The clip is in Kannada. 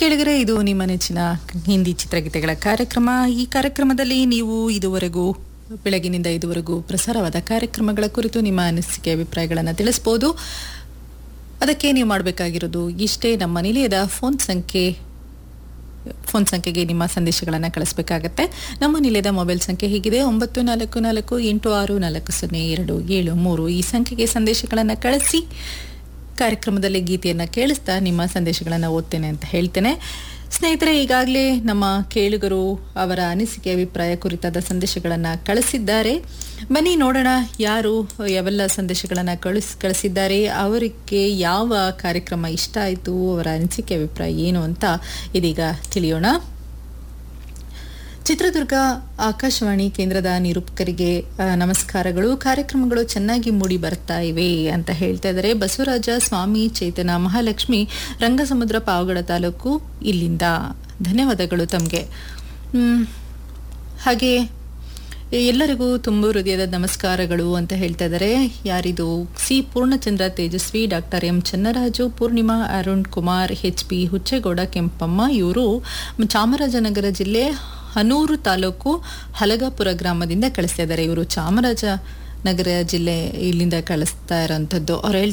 ಕೆಳಗರೆ ಇದು ನಿಮ್ಮ ನೆಚ್ಚಿನ ಹಿಂದಿ ಚಿತ್ರಗೀತೆಗಳ ಕಾರ್ಯಕ್ರಮ ಈ ಕಾರ್ಯಕ್ರಮದಲ್ಲಿ ನೀವು ಇದುವರೆಗೂ ಬೆಳಗಿನಿಂದ ಇದುವರೆಗೂ ಪ್ರಸಾರವಾದ ಕಾರ್ಯಕ್ರಮಗಳ ಕುರಿತು ನಿಮ್ಮ ಅನಿಸಿಕೆ ಅಭಿಪ್ರಾಯಗಳನ್ನು ತಿಳಿಸ್ಬೋದು ಅದಕ್ಕೆ ನೀವು ಮಾಡಬೇಕಾಗಿರೋದು ಇಷ್ಟೇ ನಮ್ಮ ನಿಲಯದ ಫೋನ್ ಸಂಖ್ಯೆ ಫೋನ್ ಸಂಖ್ಯೆಗೆ ನಿಮ್ಮ ಸಂದೇಶಗಳನ್ನು ಕಳಿಸಬೇಕಾಗತ್ತೆ ನಮ್ಮ ನಿಲಯದ ಮೊಬೈಲ್ ಸಂಖ್ಯೆ ಹೀಗಿದೆ ಒಂಬತ್ತು ನಾಲ್ಕು ನಾಲ್ಕು ಎಂಟು ಆರು ನಾಲ್ಕು ಸೊನ್ನೆ ಎರಡು ಏಳು ಮೂರು ಈ ಸಂಖ್ಯೆಗೆ ಸಂದೇಶಗಳನ್ನು ಕಳಿಸಿ ಕಾರ್ಯಕ್ರಮದಲ್ಲಿ ಗೀತೆಯನ್ನು ಕೇಳಿಸ್ತಾ ನಿಮ್ಮ ಸಂದೇಶಗಳನ್ನು ಓದ್ತೇನೆ ಅಂತ ಹೇಳ್ತೇನೆ ಸ್ನೇಹಿತರೆ ಈಗಾಗಲೇ ನಮ್ಮ ಕೇಳುಗರು ಅವರ ಅನಿಸಿಕೆ ಅಭಿಪ್ರಾಯ ಕುರಿತಾದ ಸಂದೇಶಗಳನ್ನು ಕಳಿಸಿದ್ದಾರೆ ಬನ್ನಿ ನೋಡೋಣ ಯಾರು ಯಾವೆಲ್ಲ ಸಂದೇಶಗಳನ್ನು ಕಳಿಸ್ ಕಳಿಸಿದ್ದಾರೆ ಅವರಿಗೆ ಯಾವ ಕಾರ್ಯಕ್ರಮ ಇಷ್ಟ ಆಯಿತು ಅವರ ಅನಿಸಿಕೆ ಅಭಿಪ್ರಾಯ ಏನು ಅಂತ ಇದೀಗ ತಿಳಿಯೋಣ ಚಿತ್ರದುರ್ಗ ಆಕಾಶವಾಣಿ ಕೇಂದ್ರದ ನಿರೂಪಕರಿಗೆ ಆ, ನಮಸ್ಕಾರಗಳು ಕಾರ್ಯಕ್ರಮಗಳು ಚೆನ್ನಾಗಿ ಮೂಡಿ ಬರ್ತಾ ಇವೆ ಅಂತ ಹೇಳ್ತಾ ಇದ್ದಾರೆ ಬಸವರಾಜ ಸ್ವಾಮಿ ಚೇತನ ಮಹಾಲಕ್ಷ್ಮಿ ರಂಗಸಮುದ್ರ ಪಾವಗಡ ತಾಲೂಕು ಇಲ್ಲಿಂದ ಧನ್ಯವಾದಗಳು ತಮಗೆ ಹಾಗೆ ಎಲ್ಲರಿಗೂ ತುಂಬ ಹೃದಯದ ನಮಸ್ಕಾರಗಳು ಅಂತ ಹೇಳ್ತಾ ಇದ್ದಾರೆ ಯಾರಿದು C Poornachandra Tejaswi doctor M Channaraju Poornima Arun Kumar H P Huchegowda Kempamma ಇವರು ಚಾಮರಾಜನಗರ ಜಿಲ್ಲೆ ಹನೂರು ತಾಲೂಕು ಹಲಗಾಪುರ ಗ್ರಾಮದಿಂದ ಕಳಿಸ್ತಾ ಇದ್ದಾರೆ ಇವರು ಚಾಮರಾಜನಗರ ಜಿಲ್ಲೆ ಇಲ್ಲಿಂದ ಕಳಿಸ್ತಾ ಇರೋಂಥದ್ದು ಅವ್ರು ಹೇಳ್ತಾ